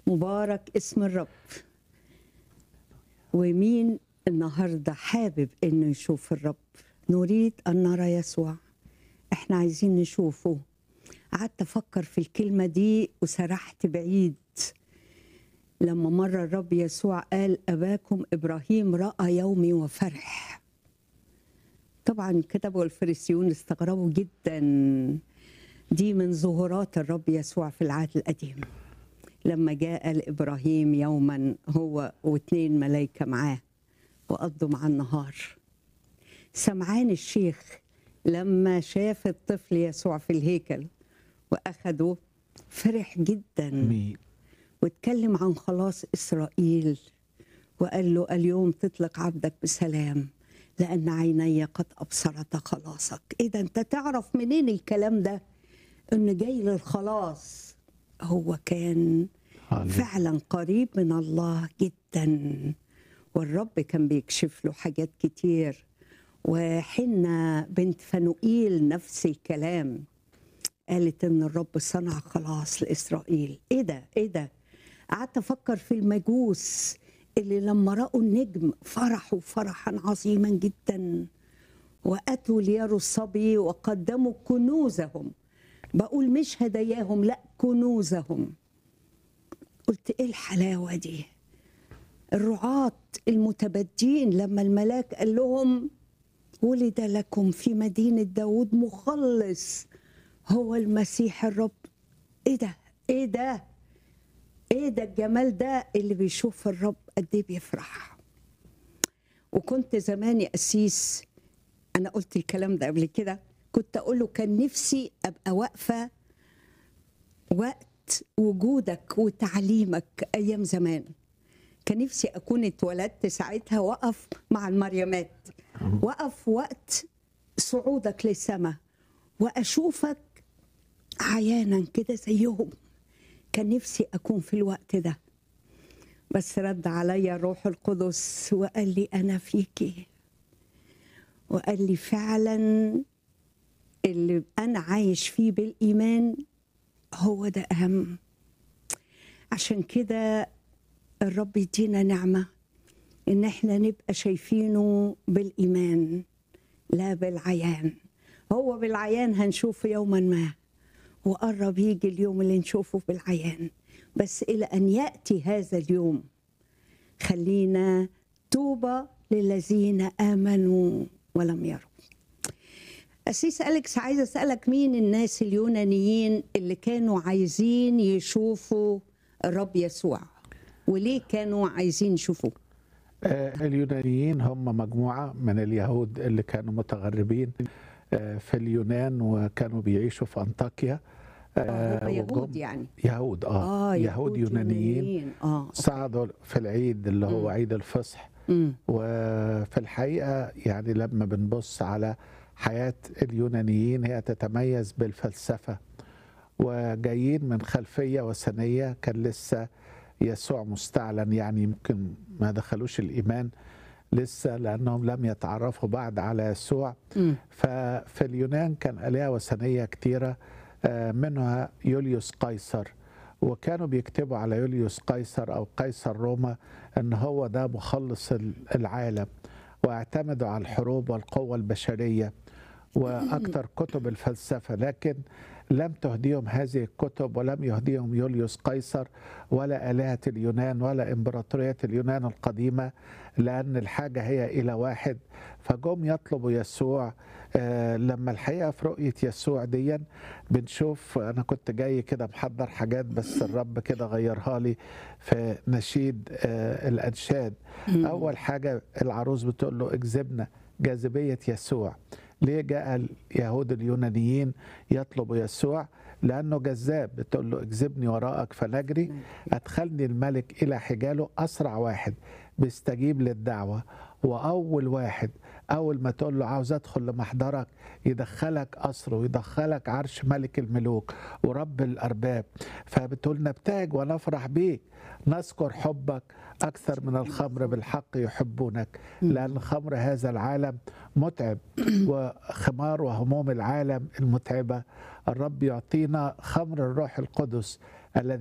مبارك اسم الرب ومين النهارده حابب انه يشوف الرب نريد ان نرى يسوع احنا عايزين نشوفه قعدت افكر في الكلمه دي وسرحت بعيد لما مر الرب يسوع قال اباكم ابراهيم راى يومي وفرح طبعا الكتب والفريسيون استغربوا جدا دي من ظهورات الرب يسوع في العهد القديم لما جاء لابراهيم يوما هو واثنين ملائكه معاه وقضوا مع النهار سمعان الشيخ لما شاف الطفل يسوع في الهيكل واخده فرح جدا مين واتكلم عن خلاص اسرائيل وقال له اليوم تطلق عبدك بسلام لان عيني قد ابصرت خلاصك ايه ده انت تعرف منين الكلام ده انه جاي للخلاص هو كان هاليلويا. فعلا قريب من الله جدا والرب كان بيكشف له حاجات كتير وحنا بنت فنوئيل نفس الكلام قالت ان الرب صنع خلاص لاسرائيل ايه ده ايه ده قعدت افكر في المجوس اللي لما راوا النجم فرحوا فرحا عظيما جدا واتوا ليروا الصبي وقدموا كنوزهم بقول مش هداياهم لا كنوزهم قلت ايه الحلاوه دي الرعاة المتبدين لما الملاك قال لهم ولد لكم في مدينة داود مخلص هو المسيح الرب ايه ده ايه ده ايه ده الجمال ده اللي بيشوف الرب قد ايه بيفرح وكنت زمان يا قسيس انا قلت الكلام ده قبل كده كنت اقول له كان نفسي ابقى واقفه وقت وجودك وتعليمك ايام زمان كان نفسي اكون اتولدت ساعتها واقف مع المريمات واقف وقت صعودك للسماء واشوفك عيانا كده زيهم كان نفسي اكون في الوقت ده بس رد عليا الروح القدس وقال لي انا فيكي وقال لي فعلا اللي انا عايش فيه بالايمان هو ده اهم عشان كده الرب يدينا نعمه ان احنا نبقى شايفينه بالايمان لا بالعيان هو بالعيان هنشوفه يوما ما وقرب يجي اليوم اللي نشوفه بالعيان بس الى ان ياتي هذا اليوم خلينا طوبى للذين امنوا ولم يروا أسيس أليكس عايز أسألك مين الناس اليونانيين اللي كانوا عايزين يشوفوا الرب يسوع وليه كانوا عايزين يشوفوه آه، اليونانيين هم مجموعة من اليهود اللي كانوا متغربين آه، في اليونان وكانوا بيعيشوا في أنطاكيا آه، هم يهود وجم- يعني يهود اه, آه يهود يونانيين اه صعدوا في العيد اللي هو مم. عيد الفصح مم. وفي الحقيقة يعني لما بنبص على حياة اليونانيين هي تتميز بالفلسفة وجايين من خلفية وثنية كان لسه يسوع مستعلن يعني يمكن ما دخلوش الإيمان لسه لأنهم لم يتعرفوا بعد على يسوع مم. ففي اليونان كان آلهة وثنية كتيرة آه، منها يوليوس قيصر وكانوا بيكتبوا على يوليوس قيصر أو قيصر روما أن هو ده مخلص ال- العالم واعتمدوا على الحروب والقوة البشرية وأكثر كتب الفلسفة لكن لم تهديهم هذه الكتب ولم يهديهم يوليوس قيصر ولا آلهة اليونان ولا إمبراطورية اليونان القديمة لأن الحاجة هي إلى واحد فجم يطلبوا يسوع آه، لما الحقيقة في رؤية يسوع دي بنشوف أنا كنت جاي كده محضر حاجات بس الرب كده غيرها لي في نشيد آه، الأنشاد مم. أول حاجة العروس بتقول له اجذبنا جاذبية يسوع ليه جاء اليهود اليونانيين يطلبوا يسوع لأنه جذاب بتقول له اجذبني وراءك فنجري أدخلني الملك إلى حجاله أسرع واحد بيستجيب للدعوة وأول واحد أول ما تقول له عاوز أدخل لمحضرك يدخلك قصره ويدخلك عرش ملك الملوك ورب الأرباب فبتقول نبتهج ونفرح بيك نذكر حبك أكثر من الخمر بالحق يحبونك لأن خمر هذا العالم متعب وخمار وهموم العالم المتعبة الرب يعطينا خمر الروح القدس الذي